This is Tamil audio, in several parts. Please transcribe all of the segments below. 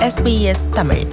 SBS தமிழ்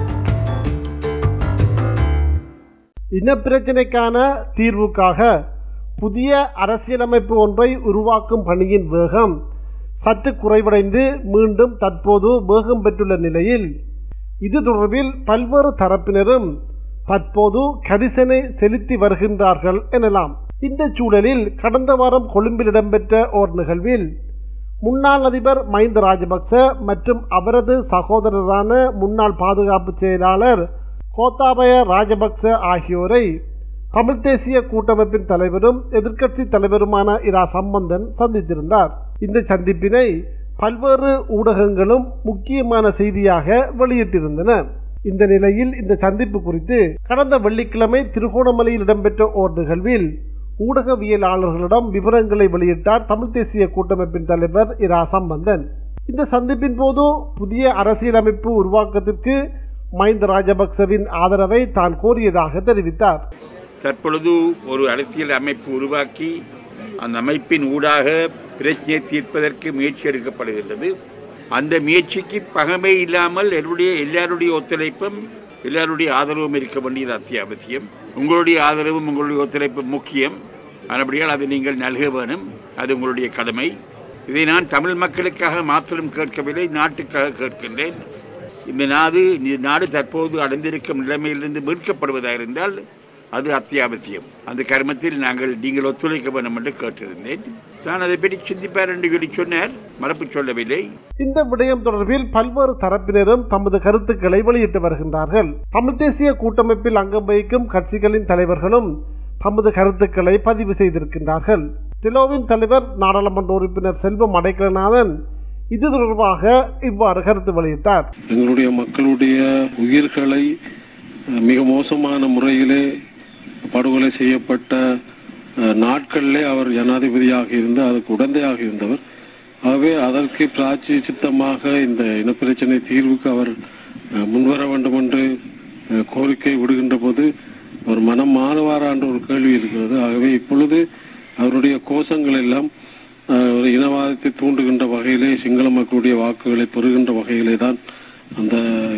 இனப்பிரச்சினைக்கான தீர்வுக்காக புதிய அரசியலமைப்பு ஒன்றை உருவாக்கும் பணியின் வேகம் சற்று குறைவடைந்து மீண்டும் தற்போது வேகம் பெற்றுள்ள நிலையில் இது தொடர்பில் பல்வேறு தரப்பினரும் தற்போது கரிசனை செலுத்தி வருகின்றார்கள் எனலாம் இந்த சூழலில் கடந்த வாரம் கொழும்பில் இடம்பெற்ற ஓர் நிகழ்வில் முன்னாள் அதிபர் மஹிந்த ராஜபக்ச மற்றும் அவரது சகோதரரான முன்னாள் பாதுகாப்பு செயலாளர் கோத்தாபய ராஜபக்ச ஆகியோரை தமிழ் தேசிய கூட்டமைப்பின் தலைவரும் எதிர்க்கட்சி தலைவருமான இரா சம்பந்தன் சந்தித்திருந்தார் இந்த சந்திப்பினை பல்வேறு ஊடகங்களும் முக்கியமான செய்தியாக வெளியிட்டிருந்தன இந்த நிலையில் இந்த சந்திப்பு குறித்து கடந்த வெள்ளிக்கிழமை திருகோணமலையில் இடம்பெற்ற ஓர் நிகழ்வில் ஊடகவியலாளர்களிடம் விவரங்களை வெளியிட்டார் தமிழ் தேசிய கூட்டமைப்பின் தலைவர் இரா சம்பந்தன் இந்த சந்திப்பின் போது புதிய அரசியலமைப்பு உருவாக்கத்திற்கு மஹிந்த ராஜபக்சவின் ஆதரவை தான் கோரியதாக தெரிவித்தார் தற்பொழுது ஒரு அரசியல் அமைப்பு உருவாக்கி அந்த அமைப்பின் ஊடாக பிரச்சனையை தீர்ப்பதற்கு முயற்சி எடுக்கப்படுகின்றது அந்த முயற்சிக்கு பகமை இல்லாமல் என்னுடைய எல்லாருடைய ஒத்துழைப்பும் எல்லாருடைய ஆதரவும் இருக்க வேண்டியது அத்தியாவசியம் உங்களுடைய ஆதரவும் உங்களுடைய ஒத்துழைப்பும் முக்கியம் ஆனபடியால் அதை நீங்கள் நல்க வேணும் அது உங்களுடைய கடமை இதை நான் தமிழ் மக்களுக்காக மாத்திரம் கேட்கவில்லை நாட்டுக்காக கேட்கின்றேன் இந்த நாடு இந்த நாடு தற்போது அடைந்திருக்கும் நிலைமையிலிருந்து மீட்கப்படுவதாக இருந்தால் அது அத்தியாவசியம் அந்த கர்மத்தில் நாங்கள் நீங்கள் ஒத்துழைக்க வேண்டும் என்று கேட்டிருந்தேன் நான் அதை பற்றி சிந்திப்பார் என்று சொல்லி சொன்னார் மறப்பு சொல்லவில்லை இந்த விடயம் தொடர்பில் பல்வேறு தரப்பினரும் தமது கருத்துக்களை வெளியிட்டு வருகின்றார்கள் தமிழ் தேசிய கூட்டமைப்பில் அங்கம் வகிக்கும் கட்சிகளின் தலைவர்களும் தமது கருத்துக்களை பதிவு செய்திருக்கின்றார்கள் திலோவின் தலைவர் நாடாளுமன்ற உறுப்பினர் செல்வம் அடைக்கலநாதன் இது தொடர்பாக இவ்வாறு கருத்து வெளியிட்டார் எங்களுடைய மக்களுடைய உயிர்களை அஹ், மிக மோசமான முறையிலே படுகொலை செய்யப்பட்ட அஹ், நாட்களிலே அவர் ஜனாதிபதியாக இருந்து அதுக்கு உடந்தையாக இருந்தவர் ஆகவே அதற்கு பிராச்சி சித்தமாக இந்த இனப்பிரச்சனை தீர்வுக்கு அவர் அஹ், முன்வர வேண்டும் என்று அஹ், கோரிக்கை விடுகின்ற போது ஒரு மனம் மாறுவாரா என்ற ஒரு கேள்வி இருக்கிறது ஆகவே இப்பொழுது அவருடைய கோஷங்கள் எல்லாம் அஹ், ஒரு இனவாதத்தை தூண்டுகின்ற வகையிலே சிங்கள மக்களுடைய வாக்குகளை பெறுகின்ற வகையிலே தான் அந்த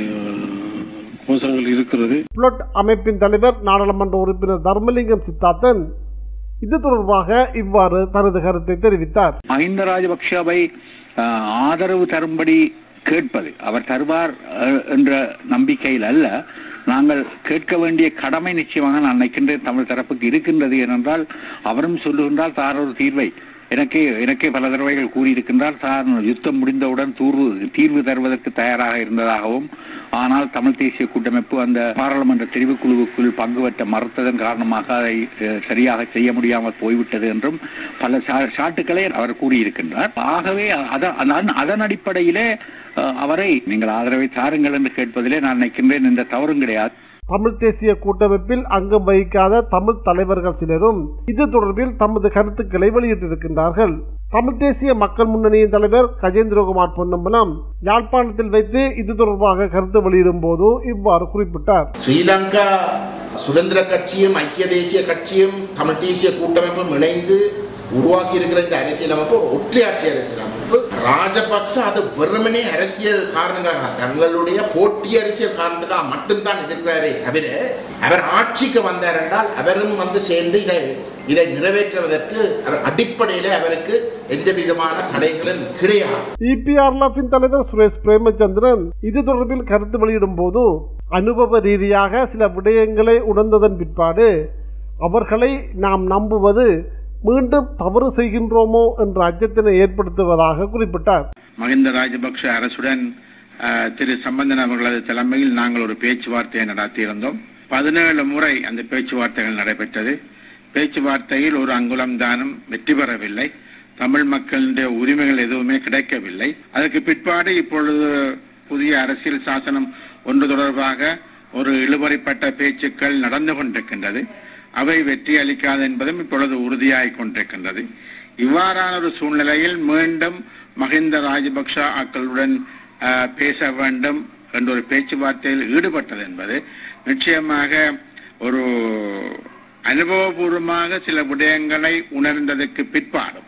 அஹ், கோஷங்கள் இருக்கிறது புளட் அமைப்பின் தலைவர் நாடாளுமன்ற உறுப்பினர் தர்மலிங்கம் சித்தார்த்தன் இது தொடர்பாக இவ்வாறு தனது கருத்தை தெரிவித்தார் மஹிந்த ராஜபக்ஷவை அஹ், ஆதரவு தரும்படி கேட்பது அவர் தருவார் அஹ், என்ற நம்பிக்கையில் அல்ல நாங்கள் கேட்க வேண்டிய கடமை நிச்சயமாக நான் நினைக்கின்றேன் தமிழ் தரப்புக்கு இருக்கின்றது ஏனென்றால் அவரும் சொல்லுகின்றால் தார் ஒரு தீர்வை எனக்கே எனக்கே பல தடவைகள் கூறியிருக்கின்றார் தான் யுத்தம் முடிந்தவுடன் தூர்வு தீர்வு தருவதற்கு தயாராக இருந்ததாகவும் ஆனால் தமிழ் தேசிய கூட்டமைப்பு அந்த பாராளுமன்ற தெரிவுக்குழுவுக்குள் பங்கு பெற்ற மறுத்ததன் காரணமாக அதை அஹ், சரியாக செய்ய முடியாமல் போய்விட்டது என்றும் பல சா- சாட்டுக்களை அவர் கூறியிருக்கின்றார் ஆகவே அத- அதன் அதன் அடிப்படையிலே அஹ், அவரை நீங்கள் ஆதரவை தாருங்கள் என்று கேட்பதிலே நான் நினைக்கின்றேன் இந்த தவறும் கிடையாது தமிழ் தேசிய கூட்டமைப்பில் அங்கம் வகிக்காத தமிழ் தலைவர்கள் சிலரும் இது தொடர்பில் தமது கருத்துக்களை வெளியிட்டிருக்கின்றார்கள் தமிழ் தேசிய மக்கள் முன்னணியின் தலைவர் கஜேந்திரகுமார் பொன்னம்பலம் யாழ்ப்பாணத்தில் வைத்து இது தொடர்பாக கருத்து வெளியிடும் போது இவ்வாறு குறிப்பிட்டார் ஸ்ரீலங்கா சுதந்திர கட்சியும் ஐக்கிய தேசிய கட்சியும் தமிழ் தேசிய கூட்டமைப்பும் இணைந்து உருவாக்கி இருக்கிற இந்த அரசியலமைப்பு ஒரு ஒற்றையாட்சி அரசியலமைப்பு ராஜபக்ச அது வெறுமனே அரசியல் காரணங்களாக தங்களுடைய போட்டி அரசியல் காரணத்துக்காக மட்டும்தான் எதிர்க்கிறாரே தவிர அவர் ஆட்சிக்கு வந்தார் என்றால் அவரும் வந்து சேர்ந்து இதை இதை நிறைவேற்றுவதற்கு அவர் அடிப்படையிலே அவருக்கு எந்த விதமான தடைகளும் கிடையாது இபிஆர்எஃபின் தலைவர் சுரேஷ் பிரேமச்சந்திரன் இது தொடர்பில் கருத்து வெளியிடும் போது அனுபவ ரீதியாக சில விடயங்களை உணர்ந்ததன் பிற்பாடு அவர்களை நாம் நம்புவது மீண்டும் தவறு செய்கின்றோமோ என்ற அச்சத்தினை ஏற்படுத்துவதாக குறிப்பிட்டார் மஹிந்த ராஜபக்ஷ அரசுடன் அஹ், திரு சம்பந்தன் அவர்களது தலைமையில் நாங்கள் ஒரு பேச்சுவார்த்தையை நடத்தியிருந்தோம் பதினேழு முறை அந்த பேச்சுவார்த்தைகள் நடைபெற்றது பேச்சுவார்த்தையில் ஒரு அங்குலம் தானம் வெற்றி பெறவில்லை தமிழ் மக்களுடைய உரிமைகள் எதுவுமே கிடைக்கவில்லை அதற்கு பிற்பாடு இப்பொழுது புதிய அரசியல் சாசனம் ஒன்று தொடர்பாக ஒரு இழுபறிப்பட்ட பேச்சுக்கள் நடந்து கொண்டிருக்கின்றது அவை வெற்றி அளிக்காது என்பதும் இப்பொழுது உறுதியாகிக் கொண்டிருக்கின்றது இவ்வாறான ஒரு சூழ்நிலையில் மீண்டும் மஹிந்த ராஜபக்ஷ ஆக்களுடன் அஹ், பேச வேண்டும் என்ற ஒரு பேச்சுவார்த்தையில் ஈடுபட்டது என்பது நிச்சயமாக ஒரு அனுபவபூர்வமாக சில விடயங்களை உணர்ந்ததற்கு பிற்பாடும்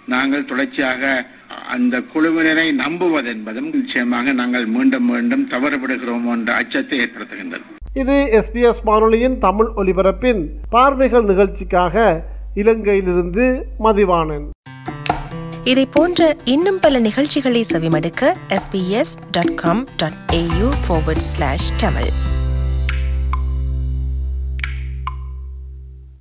நாங்கள் தொடர்ச்சியாக அந்த குழுவினரை நம்புவது என்பதும் நிச்சயமாக நாங்கள் மீண்டும் மீண்டும் தவறுபடுகிறோம் என்ற அச்சத்தை ஏற்படுத்துகின்றது இது எஸ்பிஎஸ் வானொலியின் தமிழ் ஒலிபரப்பின் பார்வைகள் நிகழ்ச்சிக்காக இலங்கையிலிருந்து மதிவாணன் இதை போன்ற இன்னும் பல நிகழ்ச்சிகளை செவிமடுக்க sbs.com.au forward slash tamil